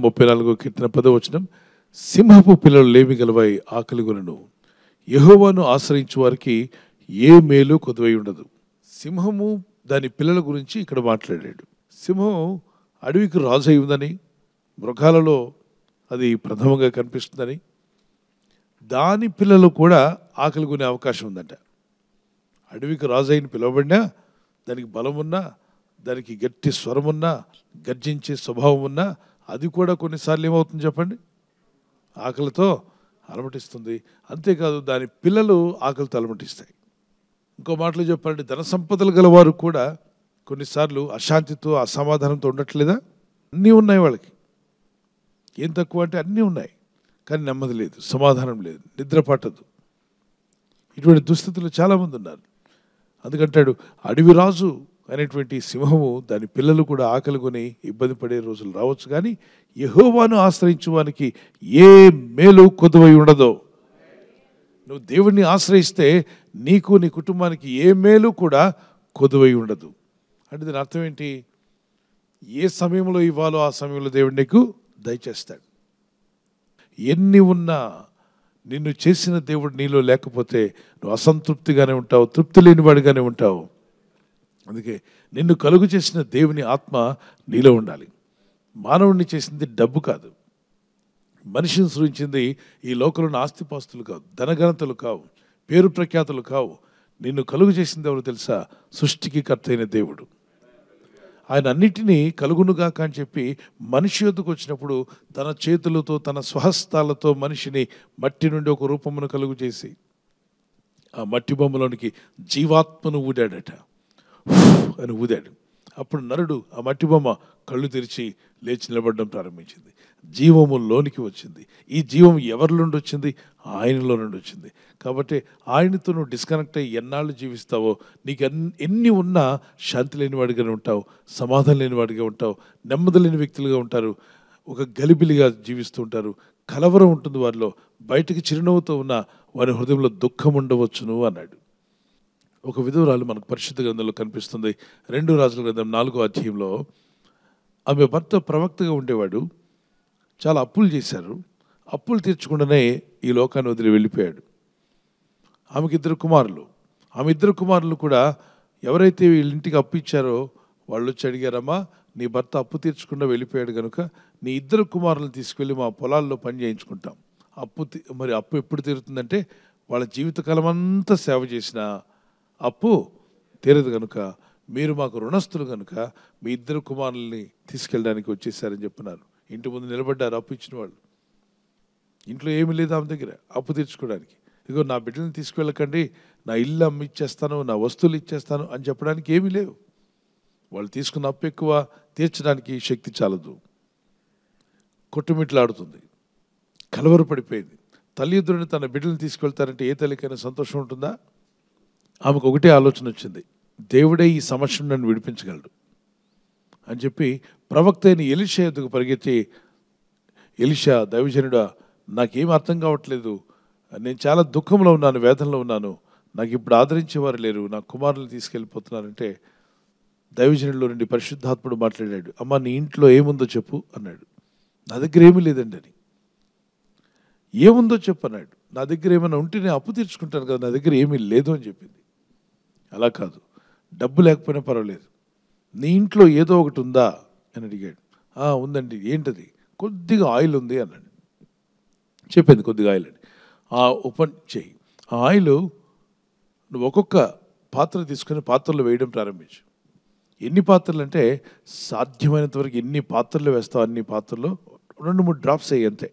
ముప్పై నాలుగో కీర్తన పదవచనం సింహపు పిల్లలు లేమి గలవై ఆకలిగొనను యెహోవాను ఆశ్రయించు వారికి ఏ మేలు కొదువై ఉండదు సింహము దాని పిల్లల గురించి ఇక్కడ మాట్లాడాడు సింహం అడవికి రాజు అయి ఉందని మృగాలలో అది ప్రథమంగా కనిపిస్తుందని దాని పిల్లలు కూడా ఆకలి కొనే అవకాశం ఉందంట అడవికి రాజు అయిన పిలువబడినా దానికి బలం ఉన్నా దానికి గట్టి స్వరం ఉన్నా గర్జించే స్వభావం ఉన్నా అది కూడా కొన్నిసార్లు ఏమవుతుంది చెప్పండి ఆకలితో అలమటిస్తుంది అంతేకాదు దాని పిల్లలు ఆకలితో అలమటిస్తాయి ఇంకో మాటలో చెప్పాలంటే ధన సంపదలు గలవారు కూడా కొన్నిసార్లు అశాంతితో అసమాధానంతో ఉండట్లేదా అన్నీ ఉన్నాయి వాళ్ళకి ఏం తక్కువ అంటే అన్నీ ఉన్నాయి కానీ నెమ్మది లేదు సమాధానం లేదు నిద్ర పట్టదు ఇటువంటి దుస్థితులు చాలామంది ఉన్నారు అందుకంటాడు అడవి రాజు అనేటువంటి సింహము దాని పిల్లలు కూడా ఆకలి కొని ఇబ్బంది పడే రోజులు రావచ్చు కానీ యహోవాను ఆశ్రయించువానికి ఏ మేలు కొదువై ఉండదో నువ్వు దేవుణ్ణి ఆశ్రయిస్తే నీకు నీ కుటుంబానికి ఏ మేలు కూడా కొదువై ఉండదు అంటే దీని అర్థం ఏంటి ఏ సమయంలో ఇవ్వాలో ఆ సమయంలో దేవుడు నీకు దయచేస్తాడు ఎన్ని ఉన్నా నిన్ను చేసిన దేవుడు నీలో లేకపోతే నువ్వు అసంతృప్తిగానే ఉంటావు తృప్తి లేనివాడిగానే ఉంటావు అందుకే నిన్ను కలుగు చేసిన దేవుని ఆత్మ నీలో ఉండాలి మానవుడిని చేసింది డబ్బు కాదు మనిషిని సృష్టించింది ఈ లోకంలో ఆస్తిపాస్తులు కావు ధనఘనతలు కావు పేరు ప్రఖ్యాతులు కావు నిన్ను కలుగు చేసింది ఎవరు తెలుసా సృష్టికి కర్త అయిన దేవుడు ఆయన అన్నిటినీ కలుగునుగాక అని చెప్పి మనిషి యొద్దకు వచ్చినప్పుడు తన చేతులతో తన స్వహస్తాలతో మనిషిని మట్టి నుండి ఒక రూపమును కలుగు చేసి ఆ మట్టి బొమ్మలోనికి జీవాత్మను ఊడాడట అని ఊదాడు అప్పుడు నరుడు ఆ మట్టి బొమ్మ కళ్ళు తెరిచి లేచి నిలబడడం ప్రారంభించింది జీవము లోనికి వచ్చింది ఈ జీవం ఎవరి నుండి వచ్చింది ఆయనలో నుండి వచ్చింది కాబట్టి ఆయనతో నువ్వు డిస్కనెక్ట్ అయ్యి ఎన్నాళ్ళు జీవిస్తావో నీకు ఎన్- ఎన్ని ఉన్నా శాంతి లేనివాడిగానే ఉంటావు సమాధానం లేనివాడిగా ఉంటావు నెమ్మది లేని వ్యక్తులుగా ఉంటారు ఒక గలిబిలిగా జీవిస్తూ ఉంటారు కలవరం ఉంటుంది వారిలో బయటికి చిరునవ్వుతో ఉన్న వారి హృదయంలో దుఃఖం ఉండవచ్చును అన్నాడు ఒక విధురాలు మనకు పరిశుద్ధ గ్రంథంలో కనిపిస్తుంది రెండు రాజుల గ్రంథం నాలుగో అధ్యాయంలో ఆమె భర్త ప్రవక్తగా ఉండేవాడు చాలా అప్పులు చేశారు అప్పులు తీర్చకుండానే ఈ లోకాన్ని వదిలి వెళ్ళిపోయాడు ఆమెకి ఇద్దరు కుమారులు ఆమె ఇద్దరు కుమారులు కూడా ఎవరైతే వీళ్ళ ఇంటికి అప్పు ఇచ్చారో వాళ్ళు వచ్చి అడిగారమ్మా నీ భర్త అప్పు తీర్చకుండా వెళ్ళిపోయాడు కనుక నీ ఇద్దరు కుమారులను తీసుకెళ్ళి మా పొలాల్లో పని చేయించుకుంటాం అప్పు తీ- మరి అప్పు ఎప్పుడు తీరుతుందంటే వాళ్ళ జీవితకాలం అంతా సేవ చేసిన అప్పు తీరదు కనుక మీరు మాకు రుణస్తులు కనుక మీ ఇద్దరు కుమారుల్ని తీసుకెళ్ళడానికి వచ్చేసారని చెప్పినారు ఇంటి ముందు నిలబడ్డారు అప్పు ఇచ్చిన వాళ్ళు ఇంట్లో ఏమీ లేదు ఆమె దగ్గర అప్పు తీర్చుకోవడానికి ఇదిగో నా బిడ్డలను తీసుకువెళ్ళకండి నా ఇల్లు అమ్మి ఇచ్చేస్తాను నా వస్తువులు ఇచ్చేస్తాను అని చెప్పడానికి ఏమీ లేవు వాళ్ళు తీసుకున్న అప్పు ఎక్కువ తీర్చడానికి శక్తి చాలదు కొట్టుమిట్లాడుతుంది కలవరపడిపోయింది తల్లిదండ్రుని తన బిడ్డలను తీసుకెళ్తారంటే ఏ తల్లికైనా సంతోషం ఉంటుందా ఆమెకు ఒకటే ఆలోచన వచ్చింది దేవుడే ఈ సమస్యను నన్ను విడిపించగలడు అని చెప్పి ప్రవక్త అయిన ఎలిషా ఎదుగు పరిగెత్తి ఎలిషా దైవజనుడా నాకేం అర్థం కావట్లేదు నేను చాలా దుఃఖంలో ఉన్నాను వేదనలో ఉన్నాను నాకు ఇప్పుడు ఆదరించేవారు లేరు నా కుమారులు తీసుకెళ్ళిపోతున్నారంటే దైవజనుల్లో నుండి పరిశుద్ధాత్ముడు మాట్లాడాడు అమ్మ నీ ఇంట్లో ఏముందో చెప్పు అన్నాడు నా దగ్గర ఏమీ లేదండి అని ఏముందో చెప్పు అన్నాడు నా దగ్గర ఏమైనా ఉంటే నేను అప్పు తీర్చుకుంటాను కదా నా దగ్గర ఏమీ లేదు అని చెప్పింది అలా కాదు డబ్బు లేకపోయినా పర్వాలేదు నీ ఇంట్లో ఏదో ఒకటి ఉందా అని అడిగాడు "ఆ, ఉందండి ఏంటది కొద్దిగా ఆయిల్ ఉంది అన్నాడు చెప్పింది కొద్దిగా ఆయిల్ అని ఆ ఓపెన్ చేయి ఆ ఆయిల్ నువ్వు ఒక్కొక్క పాత్ర తీసుకొని పాత్రలో వేయడం ప్రారంభించు ఎన్ని పాత్రలు అంటే సాధ్యమైనంత వరకు ఎన్ని పాత్రలు వేస్తావు అన్ని పాత్రల్లో రెండు మూడు డ్రాప్స్ అయ్యి అంతే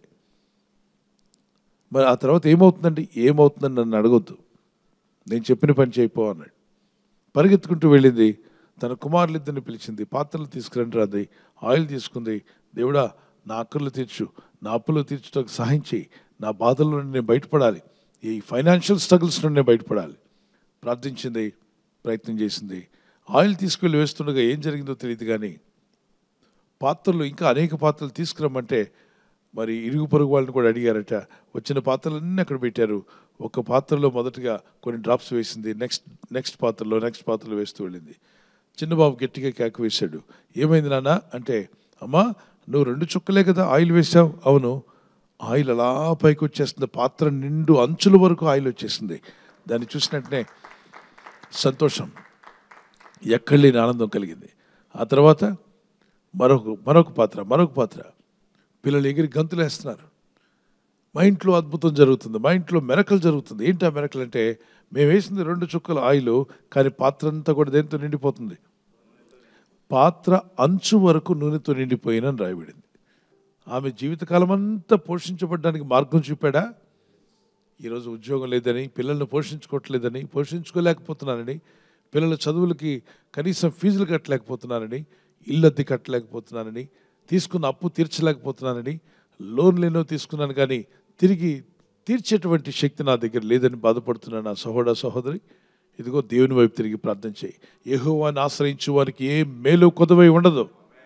మరి ఆ తర్వాత ఏమవుతుందండి ఏమవుతుందని నన్ను అడగొద్దు నేను చెప్పిన పని చేయిపో అన్నాడు పరిగెత్తుకుంటూ వెళ్ళింది తన కుమారులిద్దరిని పిలిచింది పాత్రలు తీసుకురండి రాది ఆయిల్ తీసుకుంది దేవుడా నా అక్కర్లు తీర్చు నా అప్పులు తీర్చుటకు సహాయం చేయి నా బాధల నుండి నేను బయటపడాలి ఈ ఫైనాన్షియల్ స్ట్రగుల్స్ నుండి నేను బయటపడాలి ప్రార్థించింది ప్రయత్నం చేసింది ఆయిల్ తీసుకెళ్ళి వేస్తుండగా ఏం జరిగిందో తెలియదు కానీ పాత్రలు ఇంకా అనేక పాత్రలు తీసుకురమ్మంటే మరి ఇరుగు పొరుగు వాళ్ళని కూడా అడిగారట వచ్చిన పాత్రలన్నీ అక్కడ పెట్టారు ఒక పాత్రలో మొదటగా కొన్ని డ్రాప్స్ వేసింది నెక్స్ట్ నెక్స్ట్ పాత్రలో నెక్స్ట్ పాత్రలో వేస్తూ వెళ్ళింది చిన్నబాబు గట్టిగా కేక వేశాడు ఏమైంది నాన్న అంటే అమ్మా నువ్వు రెండు చుక్కలే కదా ఆయిల్ వేసావు అవును ఆయిల్ అలా పైకి వచ్చేస్తుంది పాత్ర నిండు అంచుల వరకు ఆయిల్ వచ్చేసింది దాన్ని చూసినట్టునే సంతోషం ఎక్కడ లేని ఆనందం కలిగింది ఆ తర్వాత మరొక మరొక పాత్ర మరొక పాత్ర పిల్లలు ఎగిరి గంతులు వేస్తున్నారు మా ఇంట్లో అద్భుతం జరుగుతుంది మా ఇంట్లో మెరకలు జరుగుతుంది ఏంటి ఆ మెరకలు అంటే మేము వేసింది రెండు చుక్కల ఆయిల్ కానీ పాత్ర అంతా కూడా దేంతో నిండిపోతుంది పాత్ర అంచు వరకు నూనెతో నిండిపోయినని రాయబడింది ఆమె జీవితకాలం అంతా పోషించబడడానికి మార్గం చూపాడా ఈరోజు ఉద్యోగం లేదని పిల్లల్ని పోషించుకోవట్లేదని పోషించుకోలేకపోతున్నానని పిల్లల చదువులకి కనీసం ఫీజులు కట్టలేకపోతున్నానని ఇల్లు అద్దె కట్టలేకపోతున్నానని తీసుకున్న అప్పు తీర్చలేకపోతున్నానని లోన్లు ఎన్నో తీసుకున్నాను కానీ తిరిగి తీర్చేటువంటి శక్తి నా దగ్గర లేదని బాధపడుతున్నాను నా సహోదర సహోదరి ఇదిగో దేవుని వైపు తిరిగి ప్రార్థన చేయి యెహోవాని ఆశ్రయించు వారికి ఏ మేలు కొదవై ఉండదు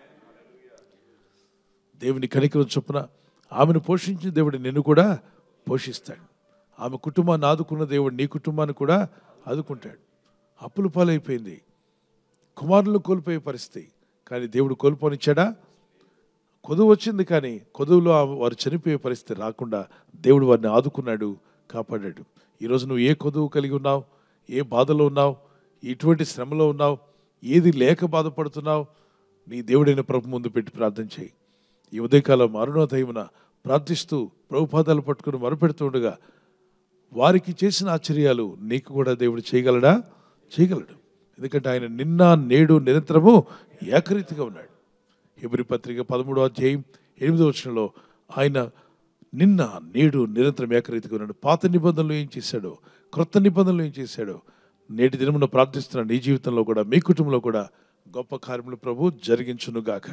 దేవుని కనికరం చొప్పున ఆమెను పోషించిన దేవుడు నిన్ను కూడా పోషిస్తాడు ఆమె కుటుంబాన్ని ఆదుకున్న దేవుడు నీ కుటుంబాన్ని కూడా ఆదుకుంటాడు అప్పులు పాలైపోయింది కుమారులను కోల్పోయే పరిస్థితి కానీ దేవుడు కోల్పోనిచ్చాడా కొదువు వచ్చింది కానీ కొదువులో ఆ- వారు చనిపోయే పరిస్థితి రాకుండా దేవుడు వారిని ఆదుకున్నాడు కాపాడాడు ఈరోజు నువ్వు ఏ కొదువు కలిగి ఉన్నావు ఏ బాధలో ఉన్నావు ఎటువంటి శ్రమలో ఉన్నావు ఏది లేక బాధపడుతున్నావు నీ దేవుడైన ప్రభు ముందు పెట్టి ప్రార్థన చేయి ఈ ఉదయకాలం అరుణోదయమున ప్రార్థిస్తూ ప్రభుపాదాలు పట్టుకుని మొరపెడుతుండగా వారికి చేసిన ఆశ్చర్యాలు నీకు కూడా దేవుడు చేయగలడా చేయగలడు ఎందుకంటే ఆయన నిన్న నేడు నిరంతరము ఏకరీతిగా ఉన్నాడు హిబ్రి పత్రిక పదమూడో అధ్యాయం ఎనిమిదో వచనంలో ఆయన నిన్న నేడు నిరంతరం ఏకరీతిగా ఉన్నాడు పాత నిబంధనలు ఏం చేశాడో క్రొత్త నిబంధనలు ఏం చేశాడో నేటి దినమున ప్రార్థిస్తున్నాను నీ జీవితంలో కూడా మీ కుటుంబంలో కూడా గొప్ప కార్యములు ప్రభు జరిగించునుగాక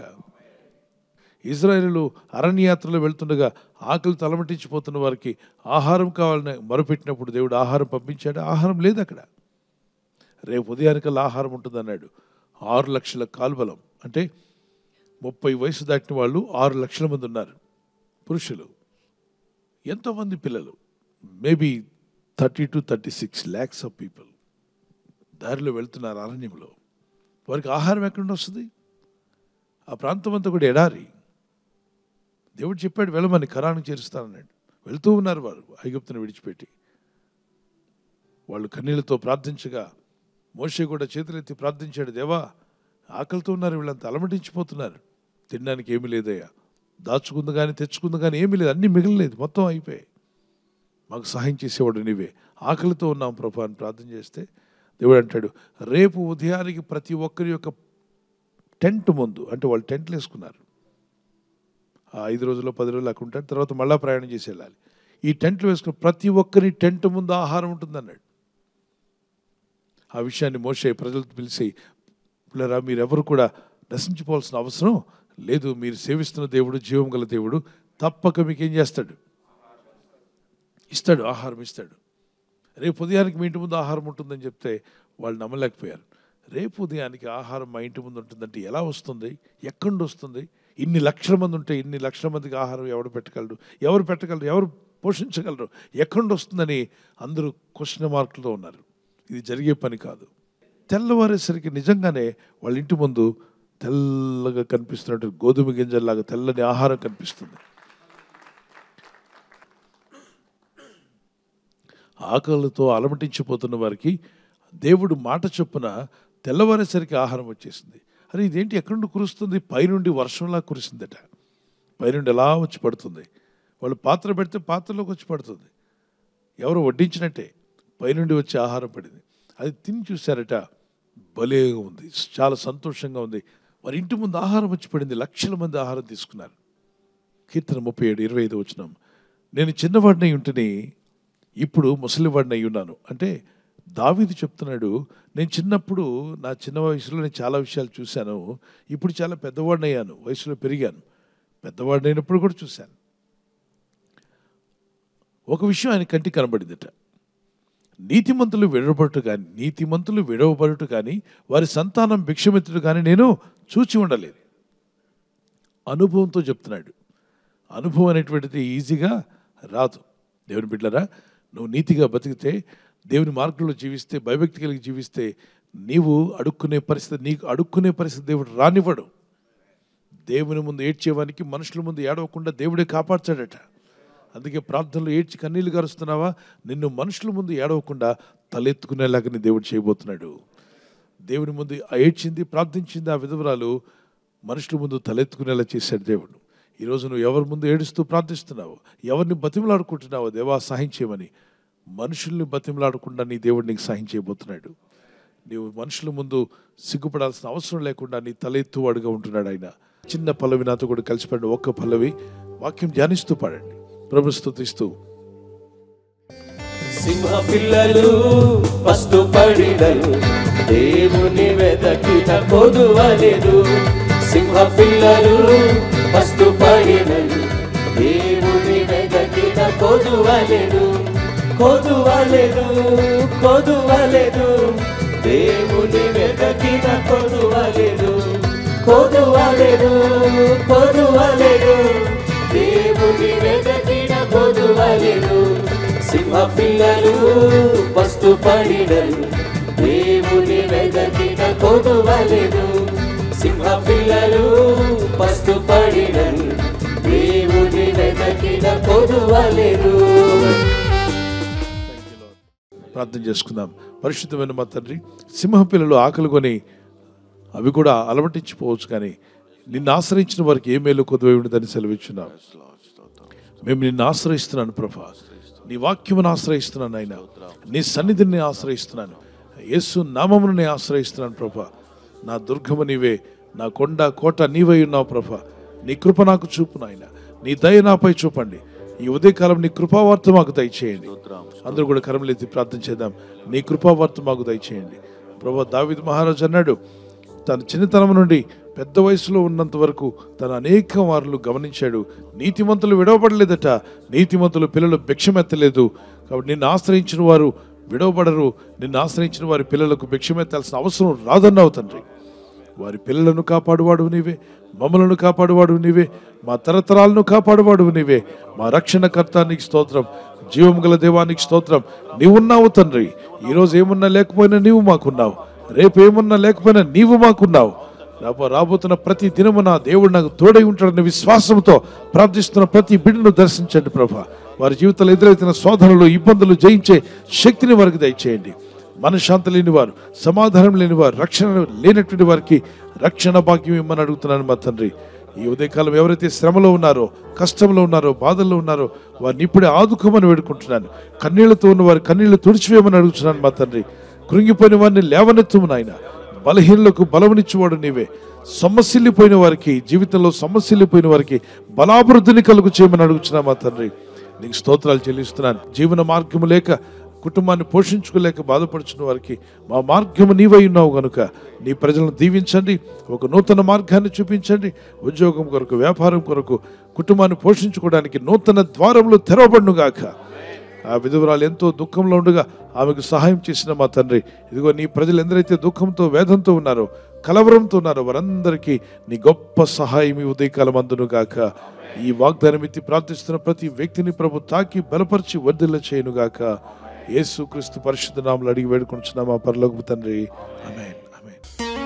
ఇజ్రాయేలు అరణ్యయాత్రలో వెళ్తుండగా ఆకలి తలమటించిపోతున్న వారికి ఆహారం కావాలని మొరపెట్టినప్పుడు దేవుడు ఆహారం పంపించాడు ఆహారం లేదు అక్కడ రేపు ఉదయానికల్లా ఆహారం ఉంటుందన్నాడు ఆరు లక్షల కాల్బలం అంటే ముప్పై వయసు దాటిన వాళ్ళు ఆరు లక్షల మంది ఉన్నారు పురుషులు ఎంతోమంది పిల్లలు maybe thirty to thirty six lakhs of people దారిలో వెళ్తున్నారు అరణ్యంలో వారికి ఆహారం ఎక్కడి నుండి వస్తుంది ఆ ప్రాంతం అంతా కూడా ఎడారి దేవుడు చెప్పాడు వెళ్ళమని కరాను చేరుస్తానన్నాడు వెళ్తూ ఉన్నారు వారు ఐగుప్తుని విడిచిపెట్టి వాళ్ళు కన్నీళ్లతో ప్రార్థించగా మోషే కూడా చేతులెత్తి ప్రార్థించాడు దేవా ఆకలితో ఉన్నారు వీళ్ళంతా అలమటించిపోతున్నారు తినడానికి ఏమీ లేదయ్యా దాచుకుంది కానీ తెచ్చుకుంది కానీ ఏమీ లేదు అన్నీ మిగలలేదు మొత్తం అయిపోయాయి మాకు సహాయం చేసేవాడు నీవే ఆకలితో ఉన్నాం ప్రభు అని ప్రార్థన చేస్తే దేవుడు అంటాడు రేపు ఉదయానికి ప్రతి ఒక్కరి యొక్క టెంట్ ముందు అంటే వాళ్ళు టెంట్లు వేసుకున్నారు ఆ ఐదు రోజుల్లో పది రోజులు అక్కడ ఉంటాడు తర్వాత మళ్ళా ప్రయాణం చేసి వెళ్ళాలి ఈ టెంట్లు వేసుకుని ప్రతి ఒక్కరి టెంట్ ముందు ఆహారం ఉంటుందన్నాడు ఆ విషయాన్ని మోసే ప్రజలతో పిలిచి పిల్లరా మీరెవరు కూడా నశించిపోవాల్సిన అవసరం లేదు మీరు సేవిస్తున్న దేవుడు జీవం గల దేవుడు తప్పక మీకు ఏం చేస్తాడు ఇస్తాడు ఆహారం ఇస్తాడు రేపు ఉదయానికి మీ ఇంటి ముందు ఆహారం ఉంటుందని చెప్తే వాళ్ళు నమ్మలేకపోయారు రేపు ఉదయానికి ఆహారం మా ఇంటి ముందు ఉంటుందంటే ఎలా వస్తుంది ఎక్కడి నుండి వస్తుంది ఇన్ని లక్షల మంది ఉంటే ఇన్ని లక్షల మందికి ఆహారం ఎవడు పెట్టగలరు ఎవరు పెట్టగలరు ఎవరు పోషించగలరు ఎక్కడి నుండి వస్తుందని అందరూ క్వశ్చన్ మార్కులతో ఉన్నారు ఇది జరిగే పని కాదు తెల్లవారేసరికి నిజంగానే వాళ్ళ ఇంటి ముందు తెల్లగా కనిపిస్తున్నట్టు గోధుమ గింజల్లాగా తెల్లని ఆహారం కనిపిస్తుంది ఆకలితో అలమటించిపోతున్న వారికి దేవుడు మాట చొప్పున తెల్లవారేసరికి ఆహారం వచ్చేసింది అరే ఇదేంటి ఎక్కడి నుండి కురుస్తుంది పైనుండి వర్షంలా కురిసిందట పైనుండి ఎలా వచ్చి పడుతుంది వాళ్ళు పాత్ర పెడితే పాత్రలోకి వచ్చి పడుతుంది ఎవరు వడ్డించినట్టే పైనుండి వచ్చి ఆహారం పడింది అది తిని చూశారట భలేగా ఉంది చాలా సంతోషంగా ఉంది వారి ఇంటి ముందు ఆహారం వచ్చి పడింది లక్షల మంది ఆహారం తీసుకున్నారు కీర్తన ముప్పై ఏడు ఇరవై ఐదు వచ్చినాం నేను చిన్నవాడినై ఉంటేనే ఇప్పుడు ముసలివాడినై ఉన్నాను అంటే దావీదు చెప్తున్నాడు నేను చిన్నప్పుడు నా చిన్న వయసులో నేను చాలా విషయాలు చూశాను ఇప్పుడు చాలా పెద్దవాడిని అయ్యాను వయసులో పెరిగాను పెద్దవాడిని అయినప్పుడు కూడా చూశాను ఒక విషయం ఆయన కంటికి కనబడిందట నీతిమంతులు విడవబడుట కానీ నీతిమంతులు విడవబడుట కానీ వారి సంతానం భిక్షమిత్రుడు కానీ నేను చూచి ఉండలేదు అనుభవంతో చెప్తున్నాడు అనుభవం అనేటువంటిది ఈజీగా రాదు దేవుని బిడ్డరా నువ్వు నీతిగా బతికితే దేవుని మార్గంలో జీవిస్తే భయభక్తి కలిగి జీవిస్తే నీవు అడుక్కునే పరిస్థితి నీకు అడుక్కునే పరిస్థితి దేవుడు రానివ్వడు దేవుని ముందు ఏడ్చేవానికి మనుషుల ముందు ఏడవకుండా దేవుడే కాపాడతాడట అందుకే ప్రార్థనలు ఏడ్చి కన్నీళ్లు గారుస్తున్నావా నిన్ను మనుషుల ముందు ఏడవకుండా తలెత్తుకునేలాగా నీ దేవుడు చేయబోతున్నాడు దేవుని ముందు ఏడ్చింది ప్రార్థించింది ఆ విధవరాలు మనుషుల ముందు తలెత్తుకునేలా చేశాడు దేవుడు ఈరోజు నువ్వు ఎవరి ముందు ఏడుస్తూ ప్రార్థిస్తున్నావు ఎవరిని బతిమలాడుకుంటున్నావో దేవా సహాయం చేయమని మనుషుల్ని బతిమలాడకుండా నీ దేవుడు నీకు సహాయం చేయబోతున్నాడు నీవు మనుషుల ముందు సిగ్గుపడాల్సిన అవసరం లేకుండా నీ తల ఎత్తువాడుగా ఉంటున్నాడు ఆయన చిన్న పల్లవి నాతో కూడా కలిసి పాడిన ఒక్క పల్లవి వాక్యం ధ్యానిస్తూ పాడండి ప్రభు స్తుతిస్తూ సింహ పిల్లలు పస్తు పడిడలు దేవుని వెదకిన కొదువలేదు సింహ పిల్లలు పస్తు పడిడలు దేవుని వెదకిన కొదువలేదు కొదువలేదు కొదువలేదు దేవుని వెదకిన కొదువలేదు కొదువలేదు కొదువలేదు దేవుని వెదకిన కొదువలేదు సింహ పిల్లలు పస్తు పడిడలు దేవుని వెదకిన కొదువలేదు సింహ పిల్లలు పస్తు పడిడలు దేవుని వెదకిన కొదువలేదు ప్రార్థన చేసుకుందాం పరిశుద్ధమైన మా తండ్రి సింహ పిల్లలు ఆకలి కొని అవి కూడా అలమటించిపోవచ్చు కానీ నిన్ను ఆశ్రయించిన వారికి ఏ మేలు కొద్దువై ఉండదని సెలవిచ్చున్నాం మేము నిన్ను ఆశ్రయిస్తున్నాను ప్రభా నీ వాక్యమును ఆశ్రయిస్తున్నాను ఆయన నీ సన్నిధిని ఆశ్రయిస్తున్నాను యేసు నామమును నేను ఆశ్రయిస్తున్నాను ప్రభా నా దుర్గము నీవే నా కొండ కోట నీవై ఉన్నావు ప్రభా నీ కృప నాకు చూపు నాయన నీ దయ నాపై చూపండి ఈ ఉదయకాలం నీ కృపావార్త మాకు దయచేయండి అందరూ కూడా కరములెత్తి ప్రార్థన చేద్దాం నీ కృపావార్త మాకు దయచేయండి ప్రభా దావిద్ మహారాజ్ అన్నాడు తన చిన్నతనం నుండి పెద్ద వయసులో ఉన్నంత వరకు తను అనేక వారులు గమనించాడు నీతిమంతులు విడవబడలేదట నీతిమంతులు పిల్లలు భిక్షమెత్తలేదు కాబట్టి నిన్ను ఆశ్రయించిన వారు విడవబడరు నిన్ను ఆశ్రయించిన వారి పిల్లలకు భిక్షమెత్తాల్సిన అవసరం రాదన్నావు తండ్రి వారి పిల్లలను కాపాడువాడు నీవే మమ్మలను కాపాడువాడు నీవే మా తరతరాలను కాపాడువాడు నీవే మా రక్షణకర్త నీకు స్తోత్రం జీవం గల దేవానికి స్తోత్రం నీవున్నావు తండ్రి ఈరోజు ఏమున్నా లేకపోయినా నీవు మాకున్నావు రేపు ఏమున్నా లేకపోయినా నీవు మాకున్నావు రాబో రాబోతున్న ప్రతి దినము నా దేవుడు నాకు తోడై ఉంటాడన్న విశ్వాసంతో ప్రార్థిస్తున్న ప్రతి బిడ్డను దర్శించండి ప్రభా వారి జీవితంలో ఎదురైతున్న శోధనలు ఇబ్బందులు జయించే శక్తిని వారికి దయచేయండి మనశ్శాంతి లేని వారు సమాధానం లేని వారు రక్షణ లేనటువంటి వారికి రక్షణ భాగ్యం ఇమ్మని అడుగుతున్నాను మా తండ్రి ఈ ఉదయకాలం ఎవరైతే శ్రమలో ఉన్నారో కష్టంలో ఉన్నారో బాధల్లో ఉన్నారో వారిని ఇప్పుడే ఆదుకోమని వేడుకుంటున్నాను కన్నీళ్లతో ఉన్న వారి కన్నీళ్లు తుడిచివేయమని అడుగుతున్నాను మా తండ్రి కృంగిపోయిన వారిని లేవనెత్తుము నాయన బలహీనులకు బలమునిచ్చేవాడు నీవే సొమ్మసిల్లిపోయిన వారికి జీవితంలో సొమ్మసిల్లిపోయిన వారికి బలాభివృద్ధిని కలుగు చేయమని అడుగుతున్నా మా తండ్రి నీకు స్తోత్రాలు చెల్లిస్తున్నాను జీవన మార్గము లేక కుటుంబాన్ని పోషించుకోలేక బాధపడుచున్న వారికి మా మార్గము నీవై ఉన్నావు గనుక నీ ప్రజలను దీవించండి ఒక నూతన మార్గాన్ని చూపించండి ఉద్యోగం కొరకు వ్యాపారం కొరకు కుటుంబాన్ని పోషించుకోవడానికి నూతన ద్వారములు తెరవబడునుగాక ఆ విధవరాలు ఎంతో దుఃఖంలో ఉండగా ఆమెకు సహాయం చేసిన మా తండ్రి ఇదిగో నీ ప్రజలు ఎందరైతే దుఃఖంతో వేదంతో ఉన్నారో కలవరంతో ఉన్నారో వారందరికీ నీ గొప్ప సహాయం ఈ ఉదయకాలం అందును గాక ఈ వాగ్దానం ఎత్తి ప్రార్థిస్తున్న ప్రతి వ్యక్తిని ప్రభు తాకి బలపరిచి వర్ధిల్ల చేయనుగాక యేసు క్రీస్తు పరిశుద్ధ నామలు అడిగి వేడుకుంటున్నాం మా పరలోకపు తండ్రి ఆమేన్ ఆమేన్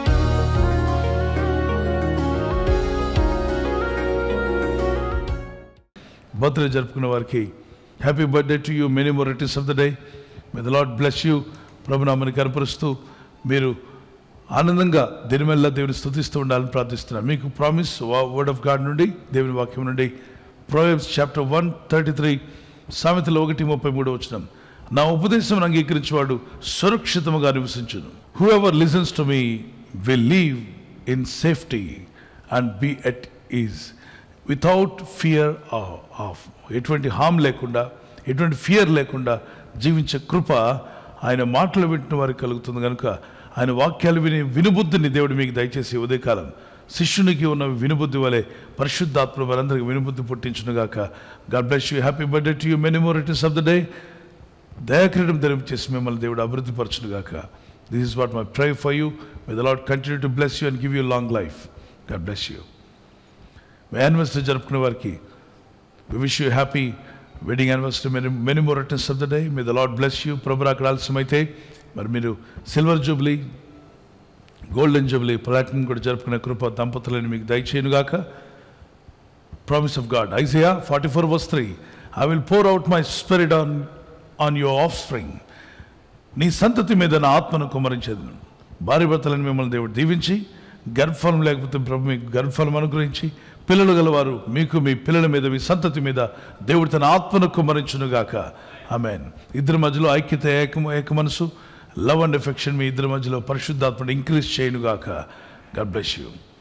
బర్త్డే జరుపుకున్న వారికి happy birthday to you many more returns of the day may the lord bless you ప్రభునామని కనపరుస్తూ మీరు ఆనందంగా దినమెల్లా దేవుని స్థుతిస్తూ ఉండాలని ప్రార్థిస్తున్నాను మీకు ప్రామిస్ వర్డ్ ఆఫ్ గాడ్ నుండి దేవుని వాక్యం నుండి Proverbs chapter one thirty three సామెతలు ఒకటి ముప్పై మూడు వచ్చినాం నా ఉపదేశం అంగీకరించేవాడు సురక్షితముగా నివసించును whoever listens to me will live in safety and be at ease without fear of ఎటువంటి హామ్ లేకుండా ఎటువంటి ఫియర్ లేకుండా జీవించే కృప ఆయన మాటలు వింటున్న వారికి కలుగుతుంది కనుక ఆయన వాక్యాలు విని వినుబుద్ధిని దేవుడు మీకు దయచేసి ఈ ఉదయకాలం శిష్యునికి ఉన్న వినుబుద్ధి వలె పరిశుద్ధాత్మ వారందరికీ వినుబుద్ధి పుట్టించునుగాక God bless you happy birthday to you many more it of the day దయాక్రీడం ధరించేసి మిమ్మల్ని దేవుడు అభివృద్ధి పరచునుగాక this is what my try for you with lot continue to bless you and give you long life God bless you anniversary జరుపుకునే వారికి we wish you happy wedding anniversary many many more returns of the day may the lord bless you ప్రభు అక్కడ ఆలస్యమైతే మరి మీరు silver jubilee golden jubilee platinum కూడా జరుపుకునే కృప దంపతులను మీకు దయచేయనుగాక promise of God Isaiah forty four verse three I will pour out my spirit on on your offspring నీ సంతతి మీద నా ఆత్మను కుమరించేదను భార్య భర్తలను మిమ్మల్ని దేవుడు దీవించి గర్భఫలం లేకపోతే ప్రభు మీకు గర్భఫలం అనుగ్రహించి పిల్లలు గలవారు మీకు మీ పిల్లల మీద మీ సంతతి మీద దేవుడు తన ఆత్మను కుమరించునుగాక ఆమెన్ ఇద్దరి మధ్యలో ఐక్యత ఏక ఏక మనసు లవ్ అండ్ ఎఫెక్షన్ మీ ఇద్దరి మధ్యలో పరిశుద్ధాత్మను ఇంక్రీజ్ చేయనుగాక గాడ్ బ్లెస్ యూ